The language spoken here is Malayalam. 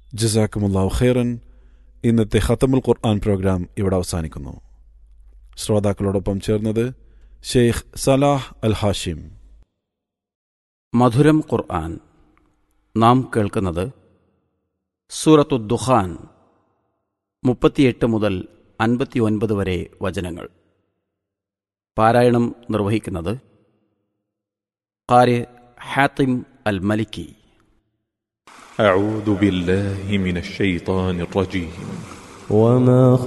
ജസാക്കുമുല്ലാഹു ഖൈറൻ ഇന്നത്തെ ഖത്തമുൽ ഖുർആൻ പ്രോഗ്രാം ഇവിടെ അവസാനിക്കുന്നു ശ്രോതാക്കളോടൊപ്പം ചേർന്നത് ഷെയ്ഖ് സലാഹ് അൽ ഹാഷിം മധുരം ഖുർആൻ നാം കേൾക്കുന്നത് സൂറത്തു ദുഖാൻ മുപ്പത്തിയെട്ട് മുതൽ അൻപത്തിയൊൻപത് വരെ വചനങ്ങൾ പാരായണം നിർവഹിക്കുന്നത് ഖാരി ഹാത്തിം അൽ മലിക്കി أعوذ بالله من الشيطان الرجيم وما